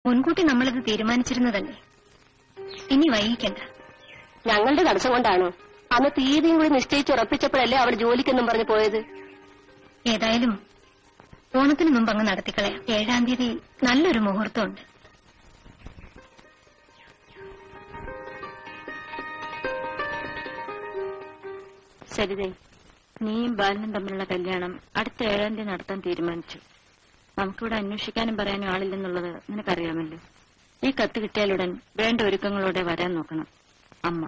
മുൻകൂട്ടി നമ്മളിത് തീരുമാനിച്ചിരുന്നതല്ലേ ഇനി വൈകിക്കണ്ട ഞങ്ങളുടെ തടസ്സം കൊണ്ടാണോ അന്ന് തീയതിയും കൂടി നിശ്ചയിച്ചുറപ്പിച്ചപ്പോഴല്ലേ അവിടെ ജോലിക്കെന്നും പറഞ്ഞു പോയത് ഏതായാലും ഓണത്തിന് മുമ്പ് അങ്ങ് നടത്തിക്കളയാം ഏഴാം തീയതി നല്ലൊരു മുഹൂർത്തമുണ്ട് സരിതേ നീയും ബാലനും തമ്മിലുള്ള കല്യാണം അടുത്ത ഏഴാം തീയതി നടത്താൻ തീരുമാനിച്ചു നമുക്കിവിടെ അന്വേഷിക്കാനും പറയാനും ആളില്ലെന്നുള്ളത് നിനക്കറിയാമല്ലോ ഈ കത്ത് കിട്ടിയാലുടൻ വേണ്ട ഒരുക്കങ്ങളോടെ വരാൻ നോക്കണം അമ്മ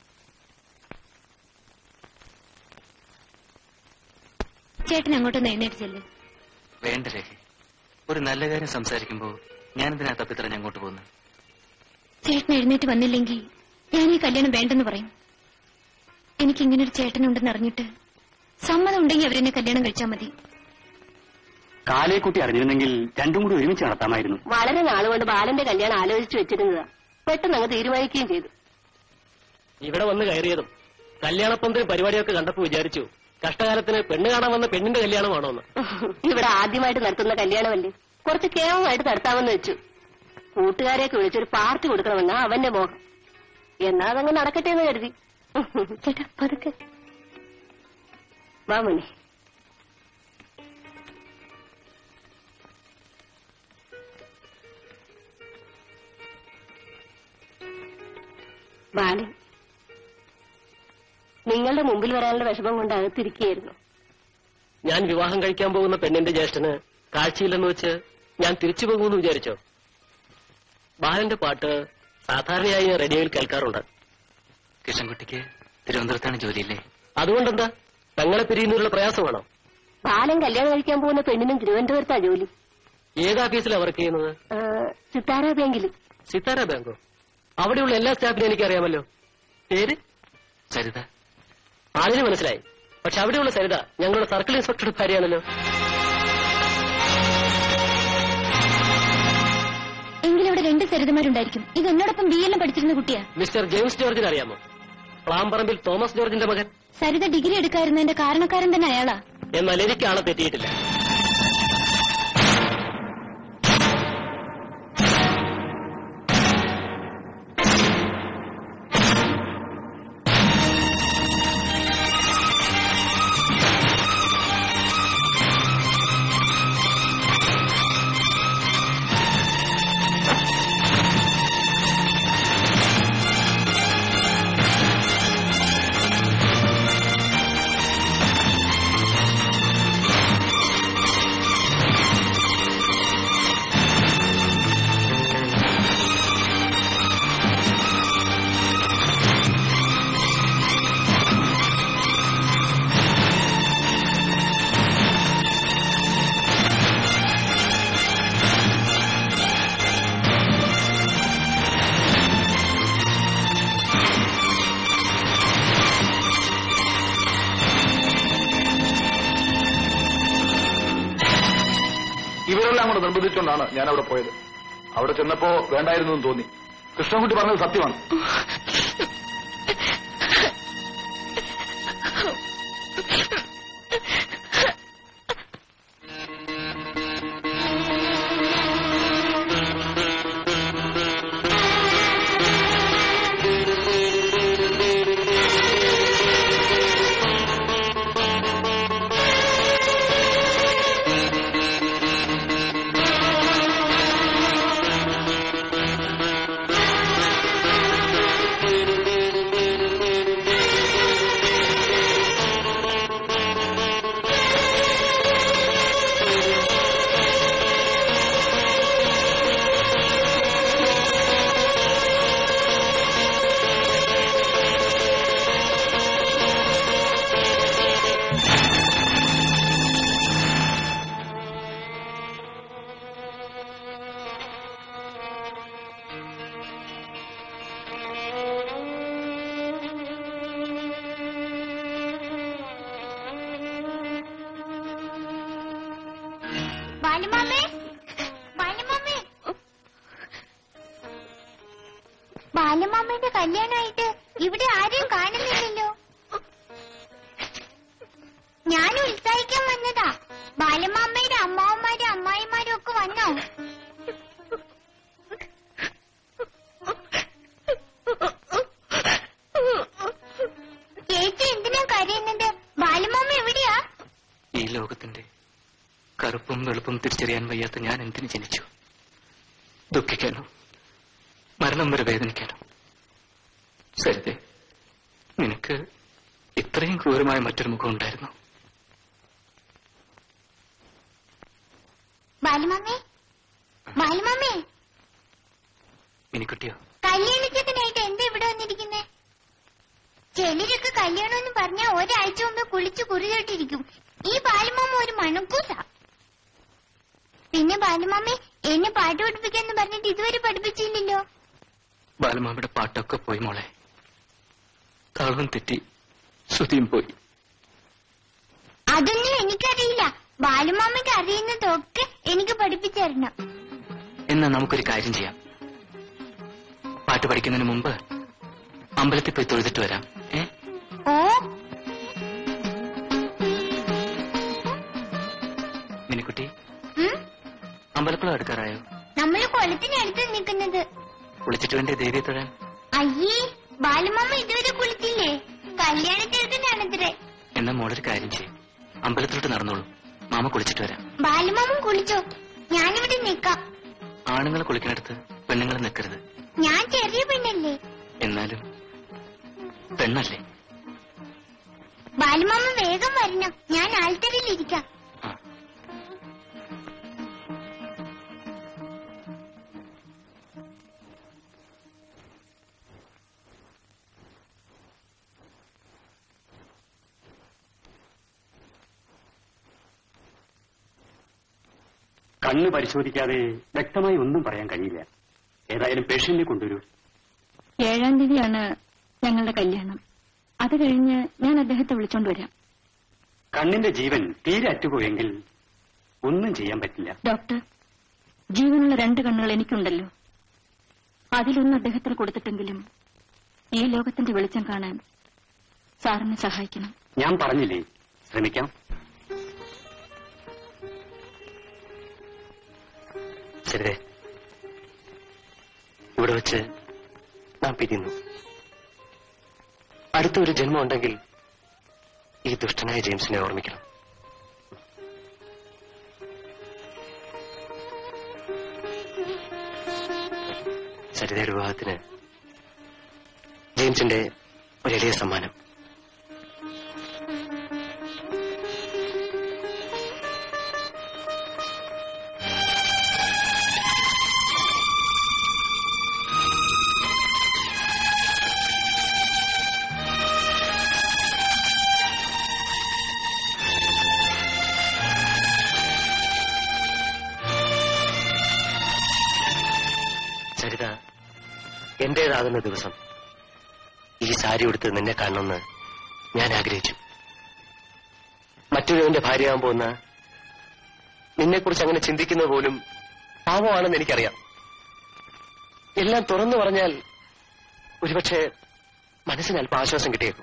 ചേട്ടൻ അങ്ങോട്ടൊന്ന് എഴുന്നേറ്റ് ചെല്ല് വേണ്ട രേഖ ഒരു നല്ല കാര്യം സംസാരിക്കുമ്പോ ഞാനെന്തിനാ തപ്പിത്തറഞ്ഞ് അങ്ങോട്ട് പോകുന്നത് ചേട്ടൻ എഴുന്നേറ്റ് വന്നില്ലെങ്കിൽ ഞാൻ ഈ കല്യാണം വേണ്ടെന്ന് പറയും എനിക്ക് ഇങ്ങനെ ഒരു ചേട്ടനുണ്ടെന്ന് അറിഞ്ഞിട്ട് സമ്മതം ഉണ്ടെങ്കിൽ അവരെന്നെ കല്യാണം കഴിച്ചാൽ മതി കാലേക്കുട്ടി അറിഞ്ഞിരുന്നെങ്കിൽ രണ്ടും കൂടി ഒരുമിച്ച് നടത്താമായിരുന്നു വളരെ നാളുകൊണ്ട് ബാലന്റെ കല്യാണം ആലോചിച്ചു വെച്ചിരുന്നതാ പെട്ടെന്ന് അങ്ങ് തീരുമാനിക്കുകയും ചെയ്തു ഇവിടെ വന്ന് കയറിയതും കല്യാണപ്പന്തൽ പരിപാടിയൊക്കെ കണ്ടപ്പോ വിചാരിച്ചു കഷ്ടകാലത്തിന് പെണ്ണ് കാണാൻ വന്ന പെണ്ണിന്റെ കല്യാണമാണോ എന്ന് ഇവിടെ ആദ്യമായിട്ട് നടത്തുന്ന കല്യാണമല്ലേ കുറച്ച് കേവമായിട്ട് നടത്താമെന്ന് വെച്ചു കൂട്ടുകാരെയൊക്കെ വിളിച്ചൊരു പാർട്ടി കൊടുക്കണമെന്നാ അവന്റെ മോഹം എന്നാ അതങ്ങ് നടക്കട്ടെ എന്ന് കരുതി ചേട്ടാ പതുക്കെ വാ മോനെ ബാലൻ നിങ്ങളുടെ മുമ്പിൽ വരാനുള്ള വിഷമം കൊണ്ട് അകത്തിരിക്കുകയായിരുന്നു ഞാൻ വിവാഹം കഴിക്കാൻ പോകുന്ന പെണ്ണിന്റെ ജ്യേഷ്ഠന് കാഴ്ചയില്ലെന്ന് വെച്ച് ഞാൻ തിരിച്ചു പോകുമെന്ന് വിചാരിച്ചോ ബാലന്റെ പാട്ട് സാധാരണയായി ഞാൻ റേഡിയോയിൽ കേൾക്കാറുണ്ട് കിഷൻകുട്ടിക്ക് തിരുവനന്തപുരത്താണ് ജോലിയില്ലേ അതുകൊണ്ടെന്താ തങ്ങളെ പിരിയുന്നതിലുള്ള പ്രയാസമാണോ ബാലൻ കല്യാണം കഴിക്കാൻ പോകുന്ന പെണ്ണിനും തിരുവനന്തപുരത്താ ജോലി ഏത് ഓഫീസിലാണ് വർക്ക് ചെയ്യുന്നത് ആ, സിത്താര ബാങ്കിൽ സിത്താര ബാങ്കോ അവിടെയുള്ള എല്ലാ സ്റ്റാഫിനും എനിക്കറിയാമല്ലോ പേര് സരിത ആളിന് മനസ്സിലായി പക്ഷെ അവിടെയുള്ള സരിത ഞങ്ങളുടെ സർക്കിൾ ഇൻസ്പെക്ടറുടെ ഭാര്യയാണല്ലോ എങ്കിലും ഇവിടെ രണ്ട് സരിതമാരുണ്ടായിരിക്കും ഇത് എന്നോടൊപ്പം ബി എല്ലാം പഠിച്ചിരുന്ന കുട്ടിയാ മിസ്റ്റർ ജെയിംസ് ജോർജിന് അറിയാമോ പ്ലാംപറമ്പിൽ തോമസ് ജോർജിന്റെ മകൻ സരിത ഡിഗ്രി എടുക്കാറുന്നതിന്റെ കാരണക്കാരൻ തന്നെ അയാളാ എന്നാൽ എനിക്ക് ആളെ തെറ്റിയിട്ടില്ല ഇവരെല്ലാം കൂടെ നിർബന്ധിച്ചുകൊണ്ടാണ് ഞാൻ അവിടെ പോയത് അവിടെ ചെന്നപ്പോ വേണ്ടായിരുന്നു എന്ന് തോന്നി കൃഷ്ണൻകുട്ടി പറഞ്ഞത് സത്യമാണ് ബാലുമാമേ ബാലുമാമേ ബാലുമാമയുടെ കല്യാണമായിട്ട് ഇവിടെ ആരെയും കാണുന്നില്ലല്ലോ ഞാൻ ഉത്സാഹിക്കാൻ വന്നതാ ബാലമാമയുടെ അമ്മാവന്മാരും അമ്മായിമാരും ഒക്കെ വന്നോ ലോകത്തിന്റെ കറുപ്പും വെളുപ്പും തിരിച്ചറിയാൻ വയ്യാത്ത ഞാൻ എന്തിനു ജനിച്ചു ദുഃഖിക്കാനോ മരണം വരെ വേദനിക്കാനോ സരിതേ നിനക്ക് ഇത്രയും ക്രൂരമായ മറ്റൊരു മുഖം ഉണ്ടായിരുന്നു ബാലുമാമേ ബാലുമാമേ മിനിക്കുട്ടിയോ കല്യാണച്ചക്കനായിട്ട് എന്താ ഇവിടെ വന്നിരിക്കുന്നേ ചിലരൊക്കെ കല്യാണം എന്ന് പറഞ്ഞാ ഒരാഴ്ച മുമ്പ് കുളിച്ച് കുറിതോട്ടിരിക്കും ഈ ബാലുമാമ ഒരു മണക്കൂസ പിന്നെ ബാലുമാമേ എന്നെ പാട്ട് പഠിപ്പിക്കാന്ന് പറഞ്ഞിട്ട് ഇതുവരെ പഠിപ്പിച്ചില്ലല്ലോ ബാലമാമയുടെ പാട്ടൊക്കെ പോയി മോളെ താളവും തെറ്റി ശ്രുതിയും പോയി അതൊന്നും എനിക്കറിയില്ല ബാലുമാമയ്ക്ക് അറിയുന്നതൊക്കെ എനിക്ക് പഠിപ്പിച്ചു തരണം എന്നാ നമുക്കൊരു കാര്യം ചെയ്യാം പാട്ട് പഠിക്കുന്നതിന് മുമ്പ് അമ്പലത്തിൽ പോയി തൊഴുതിട്ട് വരാം ഏ ഓ മിനിക്കുട്ടി ഉം, അമ്പലക്കുളം എടുക്കാറായോ നമ്മള് കൊലത്തിനടുത്ത് നിൽക്കുന്നത് കുളിച്ചിട്ട് വേണ്ടേ ദേവിയെ തൊഴാൻ അയ്യേ ബാലുമാമ ഇതുവരെ കുളിച്ചില്ലേ കല്യാണത്തിനടുത്തതാണത്രേ എന്നാ മോളൊരു കാര്യം ചെയ്യും അമ്പലത്തിലോട്ട് നടന്നോളൂ മാമ കുളിച്ചിട്ട് വരാം ബാലുമാമൻ കുളിച്ചോ ഞാനിവിടെ നിക്കാം ആണുങ്ങൾ കുളിക്കുന്നിടത്ത് പെണ്ണുങ്ങൾ നിൽക്കരുത് ഞാൻ ചെറിയ പെണ്ണല്ലേ എന്നാലും പെണ്ണല്ലേ ബാലുമാമ വേഗം വരണം ഞാൻ ആൽത്തറിയിലിരിക്കാം ആ കണ്ണ് പരിശോധിക്കാതെ വ്യക്തമായി ഒന്നും പറയാൻ കഴിയില്ല ഏതായാലും പേഷ്യന്റിനെ കൊണ്ടുവരൂ ഏഴാം തീയതിയാണ് ഞങ്ങളുടെ കല്യാണം അത് കഴിഞ്ഞ് ഞാൻ അദ്ദേഹത്തെ വിളിച്ചോണ്ട് വരാം കണ്ണിന്റെ ജീവൻ തീരെ അറ്റുപോയെങ്കിൽ ഒന്നും ചെയ്യാൻ പറ്റില്ല ഡോക്ടർ ജീവനുള്ള രണ്ട് കണ്ണുകൾ എനിക്കുണ്ടല്ലോ അതിലൊന്ന് അദ്ദേഹത്തിന് കൊടുത്തിട്ടെങ്കിലും ഈ ലോകത്തിന്റെ വെളിച്ചം കാണാൻ സാറിനെ സഹായിക്കണം ഞാൻ പറഞ്ഞില്ലേ ശ്രമിക്കാം ശരിതേ ഇവിടെ വെച്ച് നാം പിരിയുന്നു അടുത്ത ഒരു ജന്മം ഉണ്ടെങ്കിൽ ഈ ദുഷ്ടനായ ജെയിംസിനെ ഓർമ്മിക്കണം സരിതയുടെ വിവാഹത്തിന് ജെയിംസിന്റെ ഒരു എളിയ സമ്മാനം സരിത എന്റേതാകുന്ന ദിവസം ഈ സാരി ഉടുത്ത് നിന്നെ കാണണമെന്ന് ഞാൻ ആഗ്രഹിച്ചു മറ്റൊരുവന്റെ ഭാര്യയാകാൻ പോകുന്ന നിന്നെക്കുറിച്ച് അങ്ങനെ ചിന്തിക്കുന്നത് പോലും പാവമാണെന്ന് എനിക്കറിയാം എല്ലാം തുറന്നു പറഞ്ഞാൽ ഒരുപക്ഷെ മനസ്സിന് അല്പം ആശ്വാസം കിട്ടിയേക്കും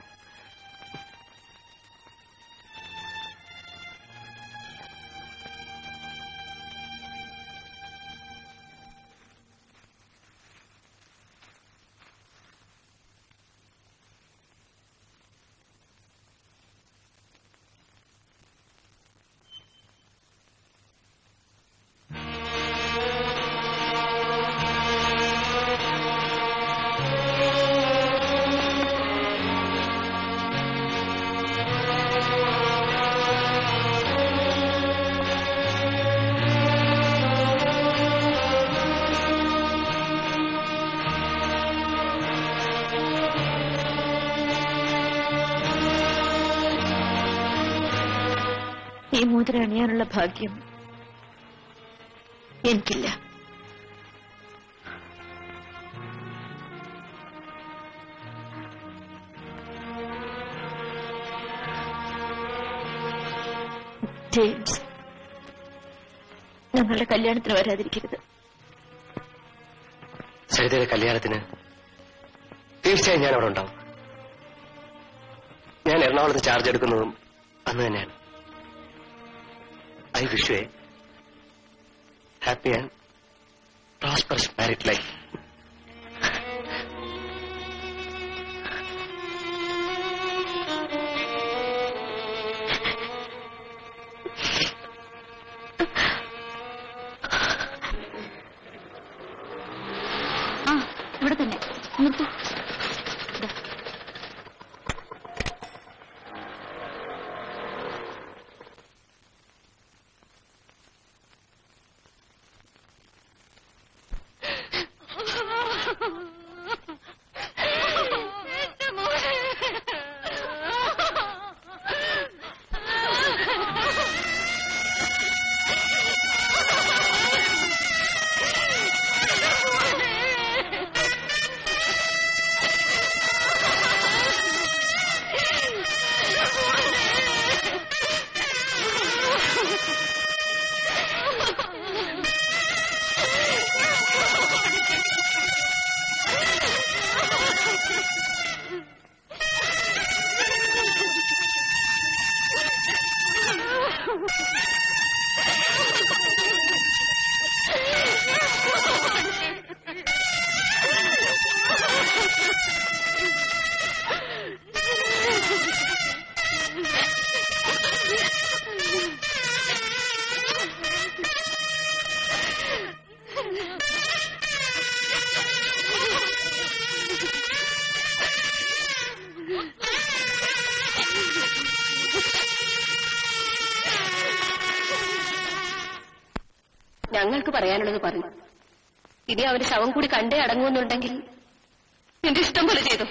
ഈ മോതിരം അണിയാനുള്ള ഭാഗ്യം എനിക്കില്ല ജെയിംസ് ഞങ്ങളുടെ കല്യാണത്തിന് വരാതിരിക്കരുത് സരിതയുടെ കല്യാണത്തിന് തീർച്ചയായും ഞാൻ അവിടെ ഉണ്ടാവും ഞാൻ എറണാകുളത്ത് ചാർജ് എടുക്കുന്നതും അന്ന് തന്നെയാണ് I wish a happy and prosperous married life ഇവിടെ തന്നെ നിർത്തൂ ദാ. ഞങ്ങൾക്ക് പറയാനുള്ളത് പറഞ്ഞു ഇനി അവന് ശവം കൂടി കണ്ടേ അടങ്ങുമെന്നുണ്ടെങ്കിൽ നിന്റെ ഇഷ്ടം പോലെ ചെയ്തു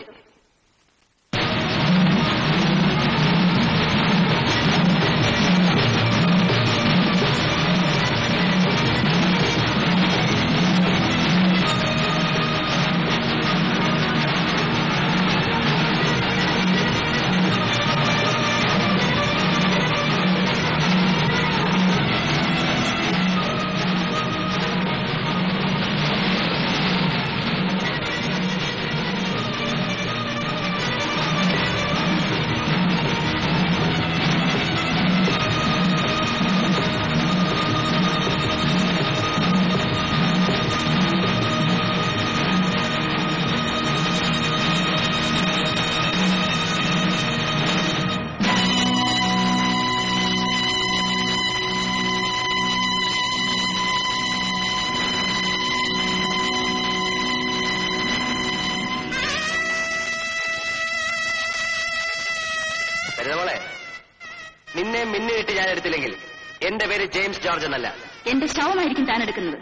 കരുതമോളെ നിന്നെ മിന്നിട്ട് ഞാൻ എടുത്തില്ലെങ്കിൽ എന്റെ പേര് ജെയിംസ് ജോർജ് എന്നല്ല എന്റെ ശവമായിരിക്കും താൻ എടുക്കുന്നത്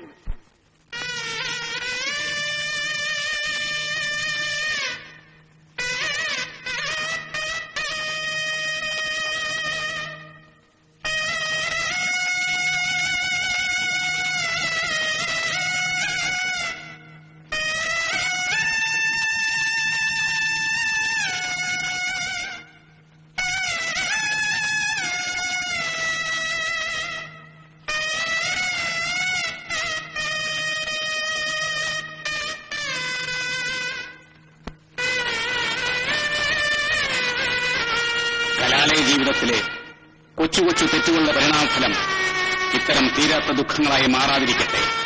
കലാലയ ജീവിതത്തിലെ കൊച്ചു കൊച്ചു തെറ്റുകളുടെ പരിണാമഫലം ഇത്തരം തീരാത്ത ദുഃഖങ്ങളായി മാറാതിരിക്കട്ടെ